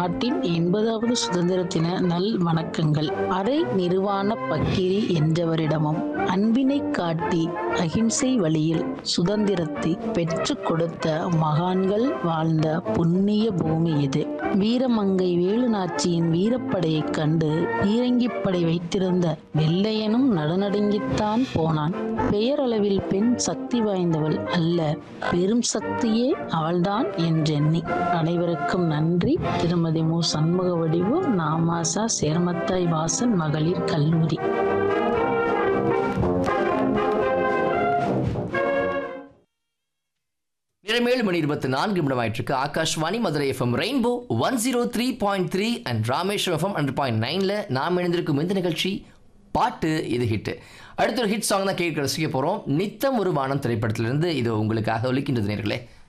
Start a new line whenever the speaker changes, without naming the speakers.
நாட்டின் எண்பதாவது சுதந்திர தின நல் வணக்கங்கள் அரை நிர்வாண பக்கிரி என்றவரிடமும் அன்பினை காட்டி அகிம்சை வழியில் சுதந்திரத்தை பெற்றுக் கொடுத்த மகான்கள் வாழ்ந்த புண்ணிய பூமி இது வீரமங்கை வேலுநாச்சியின் வீரப்படையைக் கண்டு பீரங்கிப்படை வைத்திருந்த வெள்ளையனும் நடுநடுங்கித்தான் போனான் பெயரளவில் பெண் சக்தி வாய்ந்தவள் அல்ல பெரும் சக்தியே அவள்தான் என்றெண்ணி அனைவருக்கும் நன்றி திருமதி மு சண்முக வடிவு நாமாசா சேர்மத்தாய் வாசன் மகளிர் கல்லூரி
நிறமேழு மணி இருபத்தி நான்கு நிமிடம் ஆயிட்டிருக்கு Akashvani Madurai FM rainbow one zero three point three and Rameswaram FM hundred point நைனில் நாம் இணைந்திருக்கும் இந்த நிகழ்ச்சி பாட்டு இது ஹிட் அடுத்த ஒரு ஹிட் சாங் தான் கேட்க ரசிக்க போகிறோம் நித்தம் ஒரு வானம் திரைப்படத்திலிருந்து இது உங்களுக்காக ஒலிக்கின்றது நேர்களே